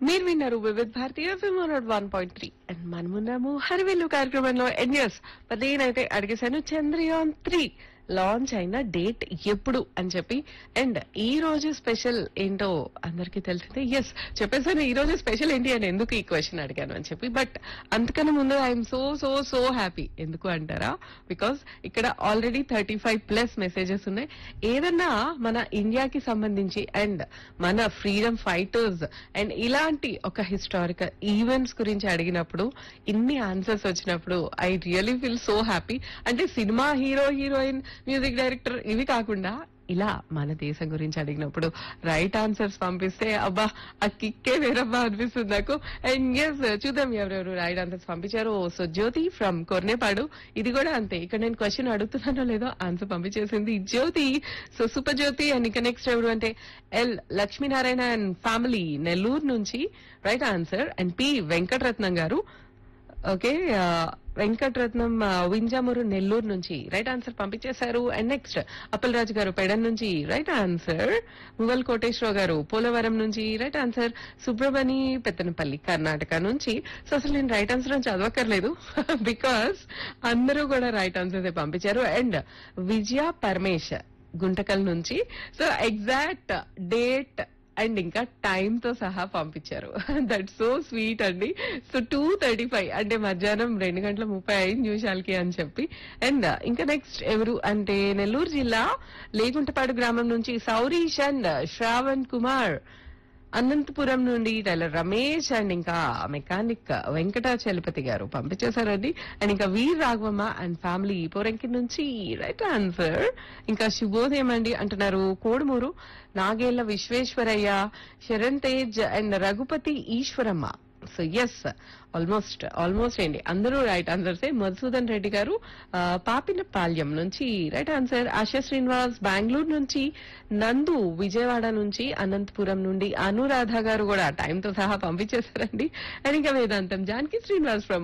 మీరు విన్నారు Vividh Bharatiya FM one point three and మనమున్నాము హరివెల్లు కార్యక్రమంలో ఎన్ ఇయర్స్ మరి నేనైతే అడిగేశాను చంద్రయాన్ త్రీ లాంచ్ అయిన డేట్ ఎప్పుడు అని చెప్పి అండ్ ఈ రోజు స్పెషల్ ఏంటో అందరికీ తెలిసిందే ఎస్ చెప్పేసాను ఈ రోజు స్పెషల్ ఏంటి అని ఎందుకు ఈ క్వశ్చన్ అడిగాను అని చెప్పి బట్ అంతకన్నా ముందు I'm so so so happy ఎందుకు అంటారా బికాస్ ఇక్కడ already thirty five plus messages ఉన్నాయి ఏదన్నా మన ఇండియాకి సంబంధించి అండ్ మన ఫ్రీడమ్ ఫైటర్స్ అండ్ ఇలాంటి ఒక హిస్టారికల్ ఈవెంట్స్ గురించి అడిగినప్పుడు ఇన్ని ఆన్సర్స్ వచ్చినప్పుడు I really feel so happy అంటే cinema hero heroine music director ఇవి కాకుండా ఇలా మన దేశం గురించి అడిగినప్పుడు రైట్ ఆన్సర్స్ పంపిస్తే అబ్బా ఆ కిక్కే వేరబ్బా అనిపిస్తుంది నాకు అండ్ ఎస్ చూద్దాం ఎవరెవరు రైట్ ఆన్సర్స్ పంపించారు సో జ్యోతి ఫ్రమ్ కొర్నేపాడు ఇది కూడా అంతే ఇక్కడ నేను క్వశ్చన్ అడుగుతున్నానో లేదో ఆన్సర్ పంపించేసింది Jyothi so super Jyothi and ఇక నెక్స్ట్ ఎవరు అంటే L Lakshminarayana and family Nellore నుంచి right answer and P Venkataratnam garu okay ఆ, వెంకటరత్నం ఆ, వింజామూరు నెల్లూరు నుంచి రైట్ ఆన్సర్ పంపించేశారు అండ్ నెక్స్ట్ అప్పలరాజు గారు పెడన్ నుంచి రైట్ ఆన్సర్ మువల్ కోటేశ్వరరావు గారు పోలవరం నుంచి రైట్ ఆన్సర్ సుబ్రమణి పెత్తనపల్లి కర్ణాటక నుంచి సో అసలు నేను రైట్ ఆన్సర్ అని చదవక్కర్లేదు బికాస్ అందరూ కూడా రైట్ ఆన్సర్స్ పంపించారు అండ్ విజయ పరమేశ్ గుంటకల్ నుంచి సో ఎగ్జాక్ట్ డేట్ అండ్ ఇంకా టైం తో సహా పంపించారు దట్ సో స్వీట్ అండి సో టూ థర్టీ ఫైవ్ అంటే మధ్యాహ్నం రెండు గంటల ముప్పై ఐదు నిమిషాలకి అని చెప్పి అండ్ ఇంకా నెక్స్ట్ ఎవరు అంటే నెల్లూరు జిల్లా లేగుంటపాడు గ్రామం నుంచి సౌరీష్ అండ్ శ్రావణ్ కుమార్ అనంతపురం నుండి టైలర్ రమేష్ అండ్ ఇంకా మెకానిక్ వెంకటాచలపతి గారు పంపించేశారండి అండ్ ఇంకా వీర్ రాఘవమ్మ అండ్ ఫ్యామిలీ పోరంకి నుంచి రైట్ ఆన్సర్ ఇంకా శుభోదయం అండి అంటున్నారు Kodumuru Nagella Visweswaraiah Saran Tej and Raghupathi Eswaramma so yes almost almost ఏంటి అందరూ రైట్ ఆన్సర్సే మధుసూదన్ రెడ్డి గారు ఆ, పాపినపాల్యం నుంచి రైట్ ఆన్సర్ ఆశా శ్రీనివాస్ బెంగళూరు నుంచి నందు విజయవాడ నుంచి అనంతపురం నుండి అనురాధ గారు కూడా టైంతో సహా పంపించేశారండి అండ్ ఇంకా వేదాంతం జానకి శ్రీనివాస్ ఫ్రమ్